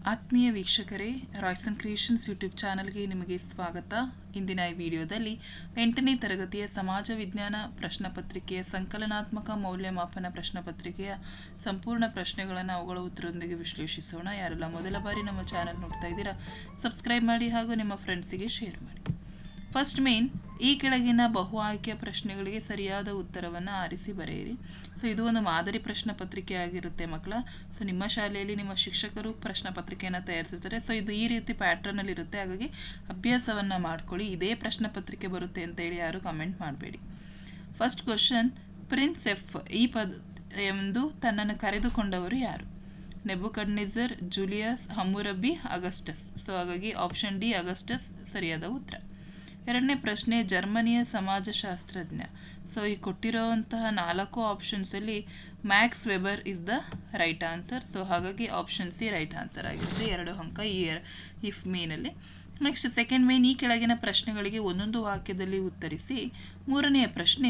ಆತ್ಮೀಯ ವೀಕ್ಷಕರೇ Royson creations YouTube ಚಾನಲ್ಗೆ ನಿಮಗೆ ಸ್ವಾಗತ ಇಂದಿನ ಈ ವಿಡಿಯೋದಲ್ಲಿ ಎಂಟನೇ ತರಗತಿಯ ಸಮಾಜ ವಿಜ್ಞಾನ ಪ್ರಶ್ನೆ ಪತ್ರಿಕೆಯ ಸಂಕಲನಾತ್ಮಕ ಮೌಲ್ಯಮಾಪನ ಪ್ರಶ್ನೆ ಪತ್ರಿಕೆಯ ಸಂಪೂರ್ಣ ಪ್ರಶ್ನೆಗಳನ್ನು ಅವುಗಳ ಉತ್ತರದೊಂದಿಗೆ ವಿಶ್ಲೇಷಿಸೋಣ ಯಾರೆಲ್ಲ ಮೊದಲ ಬಾರಿ ನಮ್ಮ ಚಾನಲ್ ನೋಡ್ತಾ ಇದ್ದೀರಾ ಸಬ್ಸ್ಕ್ರೈಬ್ ಮಾಡಿ ಹಾಗೂ ನಿಮ್ಮ ಫ್ರೆಂಡ್ಸಿಗೆ ಶೇರ್ ಮಾಡಿ ಫಸ್ಟ್ ಮೇನ್ ಈ ಕೆಳಗಿನ ಬಹು ಆಯ್ಕೆಯ ಪ್ರಶ್ನೆಗಳಿಗೆ ಸರಿಯಾದ ಉತ್ತರವನ್ನು ಆರಿಸಿ ಬರೆಯಿರಿ ಸೊ ಇದು ಒಂದು ಮಾದರಿ ಪ್ರಶ್ನೆ ಪತ್ರಿಕೆ ಆಗಿರುತ್ತೆ ಮಕ್ಕಳ ಸೊ ನಿಮ್ಮ ಶಾಲೆಯಲ್ಲಿ ನಿಮ್ಮ ಶಿಕ್ಷಕರು ಪ್ರಶ್ನೆ ಪತ್ರಿಕೆಯನ್ನು ತಯಾರಿಸಿರ್ತಾರೆ ಸೊ ಇದು ಈ ರೀತಿ ಪ್ಯಾಟ್ರನಲ್ಲಿ ಇರುತ್ತೆ ಹಾಗಾಗಿ ಅಭ್ಯಾಸವನ್ನು ಮಾಡ್ಕೊಳ್ಳಿ ಇದೇ ಪ್ರಶ್ನೆ ಪತ್ರಿಕೆ ಬರುತ್ತೆ ಅಂತ ಹೇಳಿ ಯಾರು ಕಮೆಂಟ್ ಮಾಡಬೇಡಿ ಫಸ್ಟ್ ಕ್ವಶನ್ ಪ್ರಿನ್ಸ್ ಎಫ್ ಈ ಪದ ಎಂದು ತನ್ನನ್ನು ಕರೆದುಕೊಂಡವರು ಯಾರು Nebuchadnezzar Julius Hammurabi Augustus so ಹಾಗಾಗಿ ಆಪ್ಷನ್ ಡಿ ಅಗಸ್ಟಸ್ ಸರಿಯಾದ ಉತ್ತರ ಎರಡನೇ ಪ್ರಶ್ನೆ ಜರ್ಮನಿಯ ಸಮಾಜಶಾಸ್ತ್ರಜ್ಞ ಸೊ ಈ ಕೊಟ್ಟಿರೋವಂತಹ ನಾಲ್ಕು ಆಪ್ಷನ್ಸಲ್ಲಿ Max Weber is the right answer so ಹಾಗಾಗಿ ಆಪ್ಷನ್ ಸಿ ರೈಟ್ ಆನ್ಸರ್ ಆಗಿರುತ್ತೆ ಎರಡು ಅಂಕ ಈ ಇಫ್ ಮೇನಲ್ಲಿ ನೆಕ್ಸ್ಟ್ ಸೆಕೆಂಡ್ ಮೇನ್ ಈ ಕೆಳಗಿನ ಪ್ರಶ್ನೆಗಳಿಗೆ ಒಂದೊಂದು ವಾಕ್ಯದಲ್ಲಿ ಉತ್ತರಿಸಿ ಮೂರನೆಯ ಪ್ರಶ್ನೆ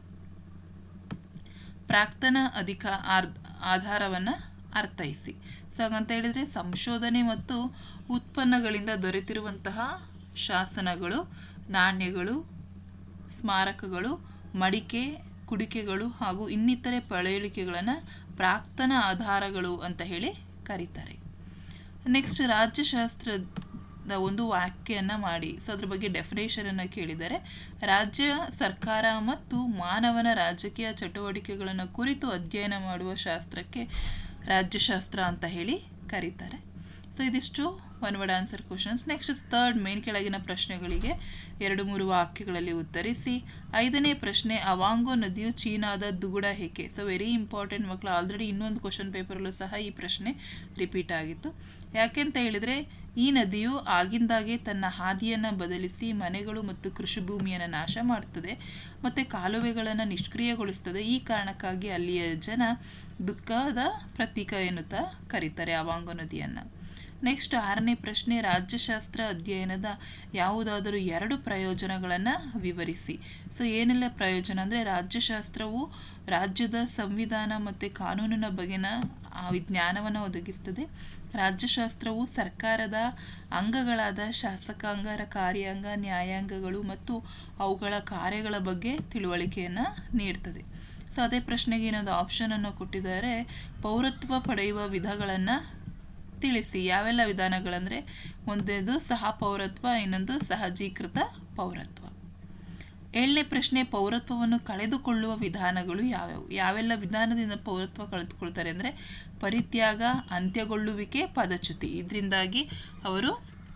ಪ್ರಾಕ್ತನ ಅಧಿಕ ಆರ್ ಆಧಾರವನ್ನು ಅರ್ಥೈಸಿ ಸೊ ಹಾಗಂತ ಹೇಳಿದರೆ ಸಂಶೋಧನೆ ಮತ್ತು ಉತ್ಪನ್ನಗಳಿಂದ ದೊರೆತಿರುವಂತಹ ಶಾಸನಗಳು ನಾಣ್ಯಗಳು ಸ್ಮಾರಕಗಳು ಮಡಿಕೆ ಕುಡಿಕೆಗಳು ಹಾಗೂ ಇನ್ನಿತರೆ ಪಳೆಯುಳಿಕೆಗಳನ್ನು ಪ್ರಾಕ್ತನ ಆಧಾರಗಳು ಅಂತ ಹೇಳಿ ಕರೀತಾರೆ ನೆಕ್ಸ್ಟ್ ರಾಜ್ಯಶಾಸ್ತ್ರದ ಒಂದು ವಾಕ್ಯವನ್ನು ಮಾಡಿ ಸೊ ಅದ್ರ ಬಗ್ಗೆ ಡೆಫಿನೇಷನನ್ನು ಕೇಳಿದರೆ ರಾಜ್ಯ ಸರ್ಕಾರ ಮತ್ತು ಮಾನವನ ರಾಜಕೀಯ ಚಟುವಟಿಕೆಗಳನ್ನು ಕುರಿತು ಅಧ್ಯಯನ ಮಾಡುವ ಶಾಸ್ತ್ರಕ್ಕೆ ರಾಜ್ಯಶಾಸ್ತ್ರ ಅಂತ ಹೇಳಿ ಕರೀತಾರೆ ಸೊ ಇದಿಷ್ಟು one word answer questions next third main ಕೆಳಗಿನ ಪ್ರಶ್ನೆಗಳಿಗೆ ಎರಡು ಮೂರು ವಾಕ್ಯಗಳಲ್ಲಿ ಉತ್ತರಿಸಿ ಐದನೇ ಪ್ರಶ್ನೆ ಅವಾಂಗೋ ನದಿಯು ಚೀನಾದ ದುಗುಡ ಹೇಗೆ ಸೊ ವೆರಿ ಇಂಪಾರ್ಟೆಂಟ್ ಮಕ್ಕಳು ಆಲ್ರೆಡಿ ಇನ್ನೊಂದು ಕ್ವಶನ್ ಪೇಪರಲ್ಲೂ ಸಹ ಈ ಪ್ರಶ್ನೆ ರಿಪೀಟ್ ಆಗಿತ್ತು ಯಾಕೆಂತ ಹೇಳಿದರೆ ಈ ನದಿಯು ಆಗಿಂದಾಗೆ ತನ್ನ ಹಾದಿಯನ್ನು ಬದಲಿಸಿ ಮನೆಗಳು ಮತ್ತು ಕೃಷಿ ಭೂಮಿಯನ್ನು ನಾಶ ಮಾಡುತ್ತದೆ ಮತ್ತು ಕಾಲುವೆಗಳನ್ನು ನಿಷ್ಕ್ರಿಯಗೊಳಿಸ್ತದೆ ಈ ಕಾರಣಕ್ಕಾಗಿ ಅಲ್ಲಿಯ ಜನ ದುಃಖದ ಪ್ರತೀಕ ಎನ್ನುತ್ತಾ ಕರೀತಾರೆ ಅವಾಂಗೋ ನದಿಯನ್ನು ನೆಕ್ಸ್ಟ್ ಆರನೇ ಪ್ರಶ್ನೆ ರಾಜ್ಯಶಾಸ್ತ್ರ ಅಧ್ಯಯನದ ಯಾವುದಾದರೂ ಎರಡು ಪ್ರಯೋಜನಗಳನ್ನು ವಿವರಿಸಿ ಸೊ ಏನೆಲ್ಲ ಪ್ರಯೋಜನ ಅಂದರೆ ರಾಜ್ಯಶಾಸ್ತ್ರವು ರಾಜ್ಯದ ಸಂವಿಧಾನ ಮತ್ತು ಕಾನೂನಿನ ಬಗೆನ ವಿಜ್ಞಾನವನ್ನು ಒದಗಿಸ್ತದೆ ರಾಜ್ಯಶಾಸ್ತ್ರವು ಸರ್ಕಾರದ ಅಂಗಗಳಾದ ಶಾಸಕಾಂಗ ಕಾರ್ಯಾಂಗ ನ್ಯಾಯಾಂಗಗಳು ಮತ್ತು ಅವುಗಳ ಕಾರ್ಯಗಳ ಬಗ್ಗೆ ತಿಳುವಳಿಕೆಯನ್ನು ನೀಡ್ತದೆ ಸೊ ಅದೇ ಪ್ರಶ್ನೆಗೆ ಇನ್ನೊಂದು ಆಪ್ಷನನ್ನು ಕೊಟ್ಟಿದ್ದಾರೆ ಪೌರತ್ವ ಪಡೆಯುವ ವಿಧಗಳನ್ನು ತಿಳಿಸಿ ಯಾವೆಲ್ಲ ವಿಧಾನಗಳಂದರೆ ಒಂದೇದು ಸಹ ಪೌರತ್ವ ಇನ್ನೊಂದು ಸಹಜೀಕೃತ ಪೌರತ್ವ ಏಳನೇ ಪ್ರಶ್ನೆ ಪೌರತ್ವವನ್ನು ಕಳೆದುಕೊಳ್ಳುವ ವಿಧಾನಗಳು ಯಾವ್ಯಾವು ಯಾವೆಲ್ಲ ವಿಧಾನದಿಂದ ಪೌರತ್ವ ಕಳೆದುಕೊಳ್ತಾರೆ ಅಂದರೆ ಪರಿತ್ಯಾಗ ಅಂತ್ಯಗೊಳ್ಳುವಿಕೆ ಪದಚ್ಯುತಿ ಇದರಿಂದಾಗಿ ಅವರು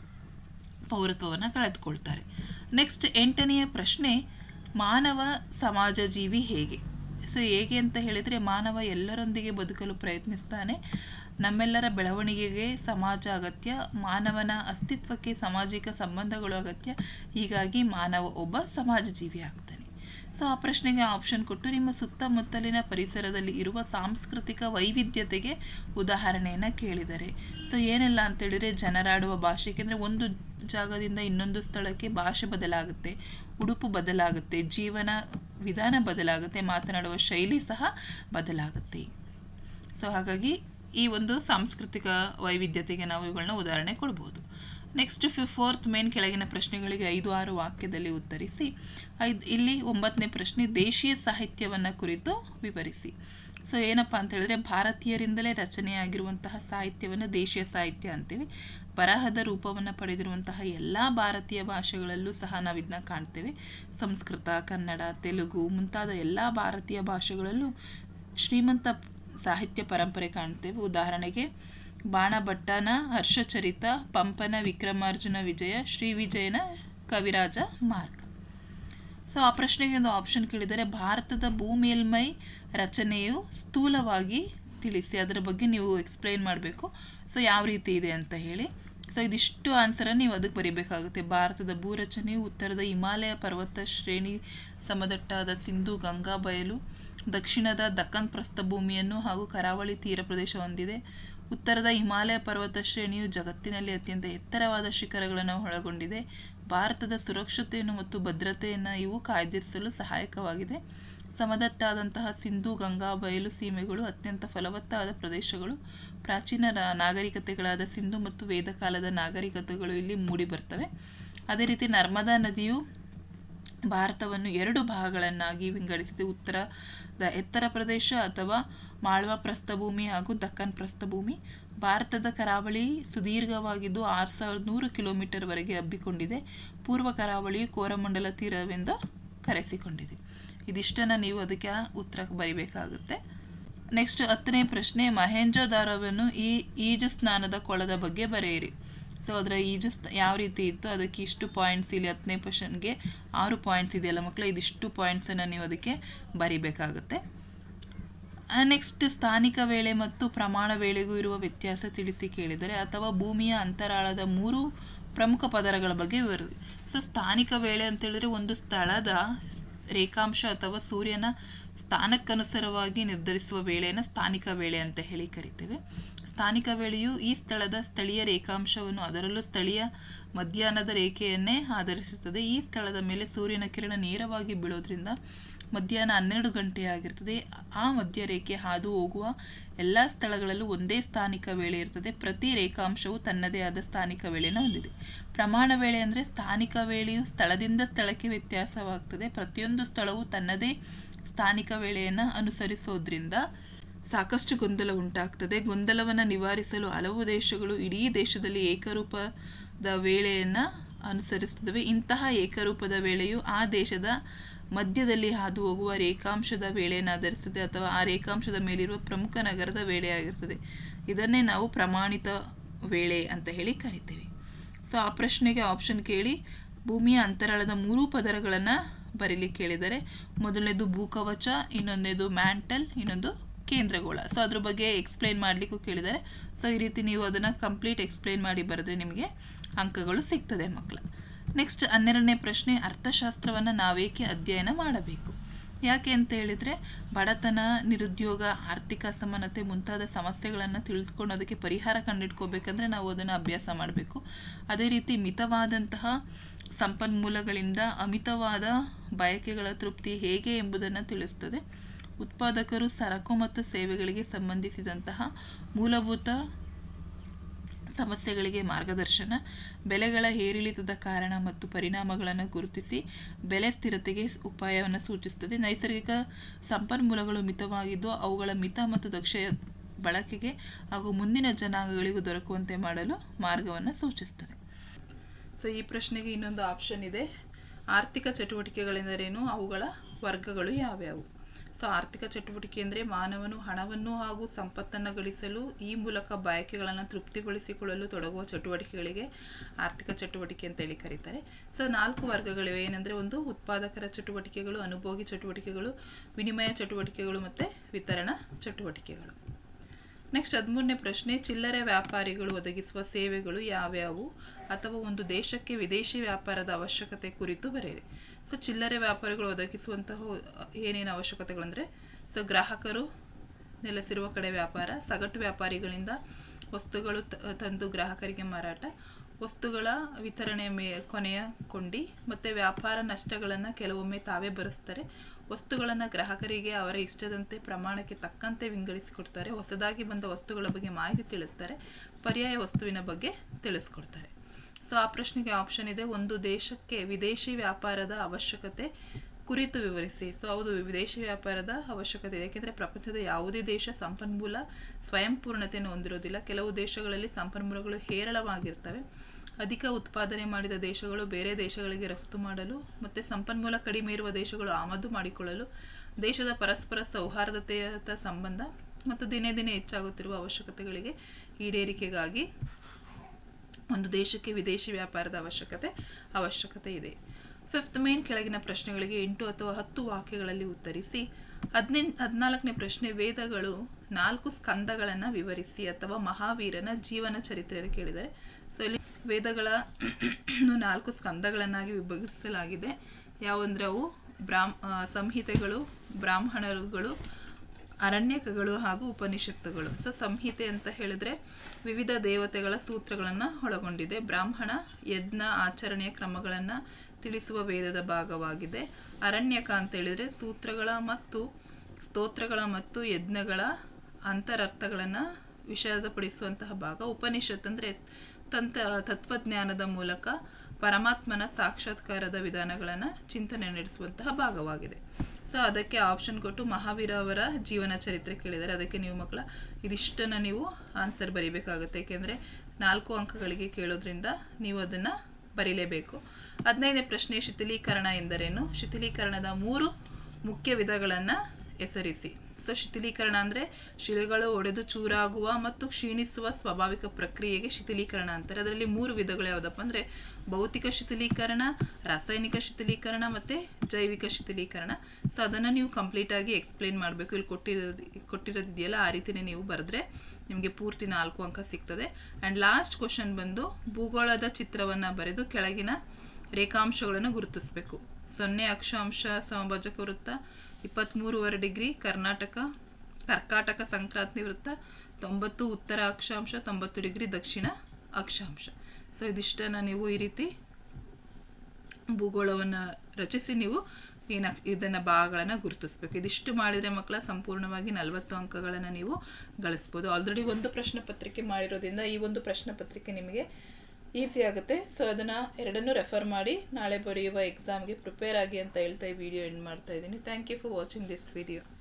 ಪೌರತ್ವವನ್ನು ಕಳೆದುಕೊಳ್ತಾರೆ ನೆಕ್ಸ್ಟ್ ಎಂಟನೆಯ ಪ್ರಶ್ನೆ ಮಾನವ ಸಮಾಜ ಜೀವಿ ಹೇಗೆ ಸೊ ಹೇಗೆ ಅಂತ ಹೇಳಿದರೆ ಮಾನವ ಎಲ್ಲರೊಂದಿಗೆ ಬದುಕಲು ಪ್ರಯತ್ನಿಸ್ತಾನೆ ನಮ್ಮೆಲ್ಲರ ಬೆಳವಣಿಗೆಗೆ ಸಮಾಜ ಅಗತ್ಯ ಮಾನವನ ಅಸ್ತಿತ್ವಕ್ಕೆ ಸಾಮಾಜಿಕ ಸಂಬಂಧಗಳು ಅಗತ್ಯ ಹೀಗಾಗಿ ಮಾನವ ಒಬ್ಬ ಸಮಾಜ ಜೀವಿ ಆಗ್ತಾನೆ ಸೊ ಆ ಪ್ರಶ್ನೆಗೆ ಆಪ್ಷನ್ ಕೊಟ್ಟು ನಿಮ್ಮ ಸುತ್ತಮುತ್ತಲಿನ ಪರಿಸರದಲ್ಲಿ ಇರುವ ಸಾಂಸ್ಕೃತಿಕ ವೈವಿಧ್ಯತೆಗೆ ಉದಾಹರಣೆಯನ್ನು ಕೇಳಿದ್ದಾರೆ ಸೊ ಏನೆಲ್ಲ ಅಂತೇಳಿದರೆ ಜನರಾಡುವ ಭಾಷೆ ಏಕೆಂದರೆ ಒಂದು ಜಾಗದಿಂದ ಇನ್ನೊಂದು ಸ್ಥಳಕ್ಕೆ ಭಾಷೆ ಬದಲಾಗುತ್ತೆ ಉಡುಪು ಬದಲಾಗುತ್ತೆ ಜೀವನ ವಿಧಾನ ಬದಲಾಗುತ್ತೆ ಮಾತನಾಡುವ ಶೈಲಿ ಸಹ ಬದಲಾಗುತ್ತೆ ಸೊ ಹಾಗಾಗಿ ಈ ಒಂದು ಸಾಂಸ್ಕೃತಿಕ ವೈವಿಧ್ಯತೆಗೆ ನಾವು ಇವುಗಳನ್ನ ಉದಾಹರಣೆ ಕೊಡ್ಬೋದು ನೆಕ್ಸ್ಟ್ ಫಿ ಫೋರ್ತ್ ಮೇನ್ ಕೆಳಗಿನ ಪ್ರಶ್ನೆಗಳಿಗೆ ಐದು ಆರು ವಾಕ್ಯದಲ್ಲಿ ಉತ್ತರಿಸಿ ಐದು ಇಲ್ಲಿ ಒಂಬತ್ತನೇ ಪ್ರಶ್ನೆ ದೇಶೀಯ ಸಾಹಿತ್ಯವನ್ನು ಕುರಿತು ವಿವರಿಸಿ ಸೊ ಏನಪ್ಪ ಅಂತ ಹೇಳಿದ್ರೆ ಭಾರತೀಯರಿಂದಲೇ ರಚನೆಯಾಗಿರುವಂತಹ ಸಾಹಿತ್ಯವನ್ನು ದೇಶೀಯ ಸಾಹಿತ್ಯ ಅಂತೀವಿ ಬರಹದ ರೂಪವನ್ನು ಪಡೆದಿರುವಂತಹ ಎಲ್ಲ ಭಾರತೀಯ ಭಾಷೆಗಳಲ್ಲೂ ಸಹ ನಾವು ಇದನ್ನ ಕಾಣ್ತೇವೆ ಸಂಸ್ಕೃತ ಕನ್ನಡ ತೆಲುಗು ಮುಂತಾದ ಎಲ್ಲ ಭಾರತೀಯ ಭಾಷೆಗಳಲ್ಲೂ ಶ್ರೀಮಂತ ಸಾಹಿತ್ಯ ಪರಂಪರೆ ಕಾಣ್ತೇವೆ ಉದಾಹರಣೆಗೆ ಬಾಣಭಟ್ಟನ ಹರ್ಷಚರಿತ ಪಂಪನ ವಿಕ್ರಮಾರ್ಜುನ ವಿಜಯ ಶ್ರೀ ವಿಜಯನ ಕವಿರಾಜ ಮಾರ್ಗ ಸೊ ಆ ಪ್ರಶ್ನೆಗೆ ಒಂದು ಆಪ್ಷನ್ ಕೇಳಿದರೆ ಭಾರತದ ಭೂಮೇಲ್ಮೈ ರಚನೆಯು ಸ್ಥೂಲವಾಗಿ ತಿಳಿಸಿ ಅದರ ಬಗ್ಗೆ ನೀವು ಎಕ್ಸ್ಪ್ಲೈನ್ ಮಾಡಬೇಕು ಸೊ ಯಾವ ರೀತಿ ಇದೆ ಅಂತ ಹೇಳಿ ಸೊ ಇದಿಷ್ಟು ಆನ್ಸರನ್ನು ನೀವು ಅದಕ್ಕೆ ಬರೀಬೇಕಾಗುತ್ತೆ ಭಾರತದ ಭೂರಚನೆಯು ಉತ್ತರದ ಹಿಮಾಲಯ ಪರ್ವತ ಶ್ರೇಣಿ ಸಮದಟ್ಟಾದ ಸಿಂಧು ಗಂಗಾ ಬಯಲು ದಕ್ಷಿಣದ ದಕ್ಕನ್ ಪ್ರಸ್ಥಭೂಮಿಯನ್ನು ಹಾಗೂ ಕರಾವಳಿ ತೀರ ಪ್ರದೇಶ ಹೊಂದಿದೆ ಉತ್ತರದ ಹಿಮಾಲಯ ಪರ್ವತ ಶ್ರೇಣಿಯು ಜಗತ್ತಿನಲ್ಲಿ ಅತ್ಯಂತ ಎತ್ತರವಾದ ಶಿಖರಗಳನ್ನು ಒಳಗೊಂಡಿದೆ ಭಾರತದ ಸುರಕ್ಷತೆಯನ್ನು ಮತ್ತು ಭದ್ರತೆಯನ್ನು ಇವು ಕಾಯ್ದಿರಿಸಲು ಸಹಾಯಕವಾಗಿದೆ ಸಮದಟ್ಟಾದಂತಹ ಸಿಂಧು ಗಂಗಾ ಬಯಲು ಸೀಮೆಗಳು ಅತ್ಯಂತ ಫಲವತ್ತಾದ ಪ್ರದೇಶಗಳು ಪ್ರಾಚೀನ ರಾ- ನಾಗರಿಕತೆಗಳಾದ ಸಿಂಧು ಮತ್ತು ವೇದಕಾಲದ ನಾಗರಿಕತೆಗಳು ಇಲ್ಲಿ ಮೂಡಿ ಬರ್ತವೆ ಅದೇ ರೀತಿ ನರ್ಮದಾ ನದಿಯು ಭಾರತವನ್ನು ಎರಡು ಭಾಗಗಳನ್ನಾಗಿ ವಿಂಗಡಿಸಿದೆ ಉತ್ತರದ ಎತ್ತರ ಪ್ರದೇಶ ಅಥವಾ ಮಾಳ್ವಾ ಪ್ರಸ್ಥಭೂಮಿ ಹಾಗೂ ದಕ್ಕನ್ ಪ್ರಸ್ಥಭೂಮಿ ಭಾರತದ ಕರಾವಳಿ ಸುದೀರ್ಘವಾಗಿದ್ದು ಆರು ಸಾವಿರದ ನೂರು ಕಿಲೋಮೀಟರ್ವರೆಗೆ ಹಬ್ಬಿಕೊಂಡಿದೆ ಪೂರ್ವ ಕರಾವಳಿಯು ಕೋರಮಂಡಲ ತೀರವೆಂದು ಕರೆಸಿಕೊಂಡಿದೆ ಇದಿಷ್ಟನ್ನು ನೀವು ಅದಕ್ಕೆ ಉತ್ತರ ಬರಿಬೇಕಾಗುತ್ತೆ ನೆಕ್ಸ್ಟ್ ಹತ್ತನೇ ಪ್ರಶ್ನೆ ಮಹೇಂಜೋದಾರವನ್ನು ಈ ಈಜು ಸ್ನಾನದ ಕೊಳದ ಬಗ್ಗೆ ಬರೆಯಿರಿ ಸೊ ಅದರ ಈಜು ಸ್ನ- ಯಾವ ರೀತಿ ಇತ್ತು ಅದಕ್ಕೆ ಇಷ್ಟು ಪಾಯಿಂಟ್ಸ್ ಇಲ್ಲಿ ಹತ್ತನೇ ಕ್ವಶನ್ಗೆ ಆರು ಪಾಯಿಂಟ್ಸ್ ಇದೆಯಲ್ಲ ಮಕ್ಕಳು ಇದಿಷ್ಟು ಪಾಯಿಂಟ್ಸನ್ನು ನೀವು ಅದಕ್ಕೆ ಬರಿಬೇಕಾಗುತ್ತೆ ನೆಕ್ಸ್ಟ್ ಸ್ಥಾನಿಕ ವೇಳೆ ಮತ್ತು ಪ್ರಮಾಣ ವೇಳೆಗೂ ಇರುವ ವ್ಯತ್ಯಾಸ ತಿಳಿಸಿ ಕೇಳಿದರೆ ಅಥವಾ ಭೂಮಿಯ ಅಂತರಾಳದ ಮೂರು ಪ್ರಮುಖ ಪದರಗಳ ಬಗ್ಗೆ ವಿವರಿಸಿ ಸೊ ಸ್ಥಾನಿಕ ವೇಳೆ ಅಂತ ಹೇಳಿದ್ರೆ ಒಂದು ಸ್ಥಳದ ರೇಖಾಂಶ ಅಥವಾ ಸೂರ್ಯನ ಸ್ಥಾನಕ್ಕನುಸಾರವಾಗಿ ನಿರ್ಧರಿಸುವ ವೇಳೆಯನ್ನು ಸ್ಥಾನಿಕ ವೇಳೆ ಅಂತ ಹೇಳಿ ಕರಿತೇವೆ ಸ್ಥಾನಿಕ ವೇಳೆಯು ಈ ಸ್ಥಳದ ಸ್ಥಳೀಯ ರೇಖಾಂಶವನ್ನು ಅದರಲ್ಲೂ ಸ್ಥಳೀಯ ಮಧ್ಯಾಹ್ನದ ರೇಖೆಯನ್ನೇ ಆಧರಿಸುತ್ತದೆ ಈ ಸ್ಥಳದ ಮೇಲೆ ಸೂರ್ಯನ ಕಿರಣ ನೇರವಾಗಿ ಬೀಳೋದ್ರಿಂದ ಮಧ್ಯಾಹ್ನ ಹನ್ನೆರಡು ಗಂಟೆ ಆಗಿರ್ತದೆ ಆ ಮಧ್ಯರೇಖೆ ಹಾದು ಹೋಗುವ ಎಲ್ಲ ಸ್ಥಳಗಳಲ್ಲೂ ಒಂದೇ ಸ್ಥಾನಿಕ ವೇಳೆ ಇರ್ತದೆ ಪ್ರತಿ ರೇಖಾಂಶವು ತನ್ನದೇ ಆದ ಸ್ಥಾನಿಕ ವೇಳೆಯನ್ನು ಹೊಂದಿದೆ ಪ್ರಮಾಣ ವೇಳೆ ಅಂದರೆ ಸ್ಥಾನಿಕ ವೇಳೆಯು ಸ್ಥಳದಿಂದ ಸ್ಥಳಕ್ಕೆ ವ್ಯತ್ಯಾಸವಾಗ್ತದೆ ಪ್ರತಿಯೊಂದು ಸ್ಥಳವು ತನ್ನದೇ ಸ್ಥಾನಿಕ ವೇಳೆಯನ್ನು ಅನುಸರಿಸೋದ್ರಿಂದ ಸಾಕಷ್ಟು ಗೊಂದಲ ಉಂಟಾಗ್ತದೆ ಗೊಂದಲವನ್ನು ನಿವಾರಿಸಲು ಹಲವು ದೇಶಗಳು ಇಡೀ ದೇಶದಲ್ಲಿ ಏಕರೂಪದ ವೇಳೆಯನ್ನು ಅನುಸರಿಸುತ್ತವೆ ಇಂತಹ ಏಕರೂಪದ ವೇಳೆಯು ಆ ದೇಶದ ಮಧ್ಯದಲ್ಲಿ ಹಾದು ಹೋಗುವ ರೇಖಾಂಶದ ವೇಳೆಯನ್ನು ಆಧರಿಸುತ್ತದೆ ಅಥವಾ ಆ ರೇಖಾಂಶದ ಮೇಲಿರುವ ಪ್ರಮುಖ ನಗರದ ವೇಳೆಯಾಗಿರ್ತದೆ ಇದನ್ನೇ ನಾವು ಪ್ರಮಾಣಿತ ವೇಳೆ ಅಂತ ಹೇಳಿ ಕರಿತೇವೆ ಸೊ ಆ ಪ್ರಶ್ನೆಗೆ ಆಪ್ಷನ್ ಕೇಳಿ ಭೂಮಿಯ ಅಂತರಾಳದ ಮೂರೂ ಪದರಗಳನ್ನು ಬರೀಲಿಕ್ಕೆ ಕೇಳಿದರೆ ಮೊದಲನೇದು ಭೂಕವಚ ಇನ್ನೊಂದೇದು ಮ್ಯಾಂಟಲ್ ಇನ್ನೊಂದು ಕೇಂದ್ರಗೋಳ ಸೊ ಅದ್ರ ಬಗ್ಗೆ ಎಕ್ಸ್ಪ್ಲೈನ್ ಮಾಡಲಿಕ್ಕೂ ಕೇಳಿದ್ದಾರೆ ಸೊ ಈ ರೀತಿ ನೀವು ಅದನ್ನು ಕಂಪ್ಲೀಟ್ ಎಕ್ಸ್ಪ್ಲೈನ್ ಮಾಡಿ ಬರೆದ್ರೆ ನಿಮಗೆ ಅಂಕಗಳು ಸಿಗ್ತದೆ ಮಕ್ಕಳ ನೆಕ್ಸ್ಟ್ ಹನ್ನೆರಡನೇ ಪ್ರಶ್ನೆ ಅರ್ಥಶಾಸ್ತ್ರವನ್ನು ನಾವೇಕೆ ಅಧ್ಯಯನ ಮಾಡಬೇಕು ಯಾಕೆ ಅಂತ ಹೇಳಿದರೆ ಬಡತನ ನಿರುದ್ಯೋಗ ಆರ್ಥಿಕ ಅಸಮಾನತೆ ಮುಂತಾದ ಸಮಸ್ಯೆಗಳನ್ನು ತಿಳಿದುಕೊಂಡು ಅದಕ್ಕೆ ಪರಿಹಾರ ಕಂಡುಹಿಡ್ಕೋಬೇಕಂದ್ರೆ ನಾವು ಅದನ್ನು ಅಭ್ಯಾಸ ಮಾಡಬೇಕು ಅದೇ ರೀತಿ ಮಿತವಾದಂತಹ ಸಂಪನ್ಮೂಲಗಳಿಂದ ಅಮಿತವಾದ ಬಯಕೆಗಳ ತೃಪ್ತಿ ಹೇಗೆ ಎಂಬುದನ್ನು ತಿಳಿಸ್ತದೆ ಉತ್ಪಾದಕರು ಸರಕು ಮತ್ತು ಸೇವೆಗಳಿಗೆ ಸಂಬಂಧಿಸಿದಂತಹ ಮೂಲಭೂತ ಸಮಸ್ಯೆಗಳಿಗೆ ಮಾರ್ಗದರ್ಶನ ಬೆಲೆಗಳ ಏರಿಳಿತದ ಕಾರಣ ಮತ್ತು ಪರಿಣಾಮಗಳನ್ನು ಗುರುತಿಸಿ ಬೆಲೆ ಸ್ಥಿರತೆಗೆ ಉಪಾಯವನ್ನು ಸೂಚಿಸುತ್ತದೆ ನೈಸರ್ಗಿಕ ಸಂಪನ್ಮೂಲಗಳು ಮಿತವಾಗಿದ್ದು ಅವುಗಳ ಮಿತ ಮತ್ತು ದಕ್ಷ ಬಳಕೆಗೆ ಹಾಗೂ ಮುಂದಿನ ಜನಾಂಗಗಳಿಗೂ ದೊರಕುವಂತೆ ಮಾಡಲು ಮಾರ್ಗವನ್ನು ಸೂಚಿಸುತ್ತದೆ ಸೊ ಈ ಪ್ರಶ್ನೆಗೆ ಇನ್ನೊಂದು ಆಪ್ಷನ್ ಇದೆ ಆರ್ಥಿಕ ಚಟುವಟಿಕೆಗಳೆಂದರೇನು ಅವುಗಳ ವರ್ಗಗಳು ಯಾವ್ಯಾವು ಸೊ ಆರ್ಥಿಕ ಚಟುವಟಿಕೆ ಅಂದರೆ ಮಾನವನು ಹಣವನ್ನು ಹಾಗೂ ಸಂಪತ್ತನ್ನು ಗಳಿಸಲು ಈ ಮೂಲಕ ಬಯಕೆಗಳನ್ನು ತೃಪ್ತಿಗೊಳಿಸಿಕೊಳ್ಳಲು ತೊಡಗುವ ಚಟುವಟಿಕೆಗಳಿಗೆ ಆರ್ಥಿಕ ಚಟುವಟಿಕೆ ಅಂತೇಳಿ ಕರೀತಾರೆ ಸೊ ನಾಲ್ಕು ವರ್ಗಗಳಿವೆ ಏನಂದರೆ ಒಂದು ಉತ್ಪಾದಕರ ಚಟುವಟಿಕೆಗಳು ಅನುಭೋಗಿ ಚಟುವಟಿಕೆಗಳು ವಿನಿಮಯ ಚಟುವಟಿಕೆಗಳು ಮತ್ತು ವಿತರಣಾ ಚಟುವಟಿಕೆಗಳು ನೆಕ್ಸ್ಟ್ ಹದಿಮೂರನೇ ಪ್ರಶ್ನೆ ಚಿಲ್ಲರೆ ವ್ಯಾಪಾರಿಗಳು ಒದಗಿಸುವ ಸೇವೆಗಳು ಯಾವ್ಯಾವು ಅಥವಾ ಒಂದು ದೇಶಕ್ಕೆ ವಿದೇಶಿ ವ್ಯಾಪಾರದ ಅವಶ್ಯಕತೆ ಕುರಿತು ಬರೆಯಿರಿ ಸೊ ಚಿಲ್ಲರೆ ವ್ಯಾಪಾರಿಗಳು ಒದಗಿಸುವಂತಹ ಏನೇನು ಅವಶ್ಯಕತೆಗಳಂದರೆ ಸೊ ಗ್ರಾಹಕರು ನೆಲೆಸಿರುವ ಕಡೆ ವ್ಯಾಪಾರ ಸಗಟು ವ್ಯಾಪಾರಿಗಳಿಂದ ವಸ್ತುಗಳು ತ- ತಂದು ಗ್ರಾಹಕರಿಗೆ ಮಾರಾಟ ವಸ್ತುಗಳ ವಿತರಣೆ ಮೇ ಕೊನೆಯ ಕೊಂಡಿ ಮತ್ತು ವ್ಯಾಪಾರ ನಷ್ಟಗಳನ್ನು ಕೆಲವೊಮ್ಮೆ ತಾವೇ ಭರಿಸ್ತಾರೆ ವಸ್ತುಗಳನ್ನು ಗ್ರಾಹಕರಿಗೆ ಅವರ ಇಷ್ಟದಂತೆ ಪ್ರಮಾಣಕ್ಕೆ ತಕ್ಕಂತೆ ವಿಂಗಡಿಸಿಕೊಡ್ತಾರೆ ಹೊಸದಾಗಿ ಬಂದ ವಸ್ತುಗಳ ಬಗ್ಗೆ ಮಾಹಿತಿ ತಿಳಿಸ್ತಾರೆ ಪರ್ಯಾಯ ವಸ್ತುವಿನ ಬಗ್ಗೆ ತಿಳಿಸ್ಕೊಡ್ತಾರೆ ಸೊ ಆ ಪ್ರಶ್ನೆಗೆ ಆಪ್ಷನ್ ಇದೆ ಒಂದು ದೇಶಕ್ಕೆ ವಿದೇಶಿ ವ್ಯಾಪಾರದ ಅವಶ್ಯಕತೆ ಕುರಿತು ವಿವರಿಸಿ ಸೊ ಹೌದು ವಿದೇಶಿ ವ್ಯಾಪಾರದ ಅವಶ್ಯಕತೆ ಇದೆ ಯಾಕೆಂದರೆ ಪ್ರಪಂಚದ ಯಾವುದೇ ದೇಶ ಸಂಪನ್ಮೂಲ ಸ್ವಯಂಪೂರ್ಣತೆಯನ್ನು ಹೊಂದಿರೋದಿಲ್ಲ ಕೆಲವು ದೇಶಗಳಲ್ಲಿ ಸಂಪನ್ಮೂಲಗಳು ಹೇರಳವಾಗಿರ್ತವೆ ಅಧಿಕ ಉತ್ಪಾದನೆ ಮಾಡಿದ ದೇಶಗಳು ಬೇರೆ ದೇಶಗಳಿಗೆ ರಫ್ತು ಮಾಡಲು ಮತ್ತು ಸಂಪನ್ಮೂಲ ಕಡಿಮೆ ಇರುವ ದೇಶಗಳು ಆಮದು ಮಾಡಿಕೊಳ್ಳಲು ದೇಶದ ಪರಸ್ಪರ ಸೌಹಾರ್ದತೆಯ ಸಂಬಂಧ ಮತ್ತು ದಿನೇ ದಿನೇ ಹೆಚ್ಚಾಗುತ್ತಿರುವ ಅವಶ್ಯಕತೆಗಳಿಗೆ ಈಡೇರಿಕೆಗಾಗಿ ಒಂದು ದೇಶಕ್ಕೆ ವಿದೇಶಿ ವ್ಯಾಪಾರದ ಅವಶ್ಯಕತೆ ಅವಶ್ಯಕತೆ ಇದೆ ಫಿಫ್ತ್ ಮೇನ್ ಕೆಳಗಿನ ಪ್ರಶ್ನೆಗಳಿಗೆ ಎಂಟು ಅಥವಾ ಹತ್ತು ವಾಕ್ಯಗಳಲ್ಲಿ ಉತ್ತರಿಸಿ ಹದಿನೆಂಟು ಹದಿನಾಲ್ಕನೇ ಪ್ರಶ್ನೆ ವೇದಗಳು ನಾಲ್ಕು ಸ್ಕಂದಗಳನ್ನು ವಿವರಿಸಿ ಅಥವಾ ಮಹಾವೀರನ ಜೀವನ ಚರಿತ್ರೆಯನ್ನು ಕೇಳಿದರೆ ಸೊ ಇಲ್ಲಿ ವೇದಗಳ ನಾಲ್ಕು ಸ್ಕಂದಗಳನ್ನಾಗಿ ವಿಭಜಿಸಲಾಗಿದೆ ಯಾವಂದ್ರೆ ಅವು ಬ್ರಾಹ್ಮ ಆ, ಸಂಹಿತೆಗಳು ಬ್ರಾಹ್ಮಣರುಗಳು ಅರಣ್ಯಕಗಳು ಹಾಗೂ ಉಪನಿಷತ್ತುಗಳು ಸೊ ಸಂಹಿತೆ ಅಂತ ಹೇಳಿದ್ರೆ ವಿವಿಧ ದೇವತೆಗಳ ಸೂತ್ರಗಳನ್ನು ಒಳಗೊಂಡಿದೆ ಬ್ರಾಹ್ಮಣ ಯಜ್ಞ ಆಚರಣೆಯ ಕ್ರಮಗಳನ್ನು ತಿಳಿಸುವ ವೇದದ ಭಾಗವಾಗಿದೆ ಅರಣ್ಯಕ ಅಂತ ಹೇಳಿದ್ರೆ ಸೂತ್ರಗಳ ಮತ್ತು ಸ್ತೋತ್ರಗಳ ಮತ್ತು ಯಜ್ಞಗಳ ಅಂತರರ್ಥಗಳನ್ನು ವಿಷದಪಡಿಸುವಂತಹ ಭಾಗ ಉಪನಿಷತ್ ಅಂದರೆ ತಂತ ತತ್ವಜ್ಞಾನದ ಮೂಲಕ ಪರಮಾತ್ಮನ ಸಾಕ್ಷಾತ್ಕಾರದ ವಿಧಾನಗಳನ್ನು ಚಿಂತನೆ ನಡೆಸುವಂತಹ ಭಾಗವಾಗಿದೆ ಸೊ ಅದಕ್ಕೆ ಆಪ್ಷನ್ ಕೊಟ್ಟು ಮಹಾವೀರ ಅವರ ಜೀವನ ಚರಿತ್ರೆ ಕೇಳಿದ್ದಾರೆ ಅದಕ್ಕೆ ನೀವು ಮಕ್ಕಳ ಇದಿಷ್ಟನ್ನು ನೀವು ಆನ್ಸರ್ ಬರೀಬೇಕಾಗುತ್ತೆ ಏಕೆಂದರೆ ನಾಲ್ಕು ಅಂಕಗಳಿಗೆ ಕೇಳೋದ್ರಿಂದ ನೀವು ಅದನ್ನು ಬರೀಲೇಬೇಕು ಹದಿನೈದನೇ ಪ್ರಶ್ನೆ ಶಿಥಿಲೀಕರಣ ಎಂದರೇನು ಶಿಥಿಲೀಕರಣದ ಮೂರು ಮುಖ್ಯ ವಿಧಗಳನ್ನು ಹೆಸರಿಸಿ ಸೊ ಶಿಥಿಲೀಕರಣ ಅಂದರೆ ಶಿಲೆಗಳು ಒಡೆದು ಚೂರಾಗುವ ಮತ್ತು ಕ್ಷೀಣಿಸುವ ಸ್ವಾಭಾವಿಕ ಪ್ರಕ್ರಿಯೆಗೆ ಶಿಥಿಲೀಕರಣ ಅಂತಾರೆ ಅದರಲ್ಲಿ ಮೂರು ವಿಧಗಳು ಯಾವುದಪ್ಪ ಅಂದರೆ ಭೌತಿಕ ಶಿಥಿಲೀಕರಣ ರಾಸಾಯನಿಕ ಶಿಥಿಲೀಕರಣ ಮತ್ತು ಜೈವಿಕ ಶಿಥಿಲೀಕರಣ ಸೊ ಅದನ್ನು ನೀವು ಕಂಪ್ಲೀಟಾಗಿ ಎಕ್ಸ್ಪ್ಲೇನ್ ಮಾಡಬೇಕು ಇಲ್ಲಿ ಕೊಟ್ಟಿರೋದು ಕೊಟ್ಟಿರೋದಿದೆಯಲ್ಲ ಆ ರೀತಿಯೇ ನೀವು ಬರೆದ್ರೆ ನಿಮಗೆ ಪೂರ್ತಿ ನಾಲ್ಕು ಅಂಕ ಸಿಗ್ತದೆ ಆ್ಯಂಡ್ ಲಾಸ್ಟ್ ಕ್ವಶನ್ ಬಂದು ಭೂಗೋಳದ ಚಿತ್ರವನ್ನು ಬರೆದು ಕೆಳಗಿನ ರೇಖಾಂಶಗಳನ್ನು ಗುರುತಿಸಬೇಕು ಸೊನ್ನೆ ಅಕ್ಷಾಂಶ ಸಮಭಾಜಕ ವೃತ್ತ ಇಪ್ಪತ್ತ್ಮೂರುವರೆ ಡಿಗ್ರಿ ಕರ್ನಾಟಕ ಕರ್ಕಾಟಕ ಸಂಕ್ರಾಂತಿ ವೃತ್ತ ತೊಂಬತ್ತು ಉತ್ತರ ಅಕ್ಷಾಂಶ ತೊಂಬತ್ತು ಡಿಗ್ರಿ ದಕ್ಷಿಣ ಅಕ್ಷಾಂಶ ಸೊ ಇದಿಷ್ಟನ್ನು ನೀವು ಈ ರೀತಿ ಭೂಗೋಳವನ್ನು ರಚಿಸಿ ನೀವು ಏನ ಇದನ್ನು ಭಾಗಗಳನ್ನು ಗುರುತಿಸ್ಬೇಕು ಇದಿಷ್ಟು ಮಾಡಿದರೆ ಮಕ್ಕಳ ಸಂಪೂರ್ಣವಾಗಿ ನಲವತ್ತು ಅಂಕಗಳನ್ನು ನೀವು ಗಳಿಸ್ಬೋದು ಆಲ್ರೆಡಿ ಒಂದು ಪ್ರಶ್ನೆ ಪತ್ರಿಕೆ ಮಾಡಿರೋದ್ರಿಂದ ಈ ಒಂದು ಪ್ರಶ್ನೆ ಪತ್ರಿಕೆ ನಿಮಗೆ ಈಸಿ ಆಗುತ್ತೆ ಸೊ ಅದನ್ನು ಎರಡನ್ನೂ ರೆಫರ್ ಮಾಡಿ ನಾಳೆ ಬರೆಯುವ ಎಕ್ಸಾಮ್ಗೆ ಪ್ರಿಪೇರ್ ಆಗಿ ಅಂತ ಹೇಳ್ತಾ ಈ ವಿಡಿಯೋ ಎಂಡ್ ಮಾಡ್ತಾ ಇದ್ದೀನಿ thank you for watching this video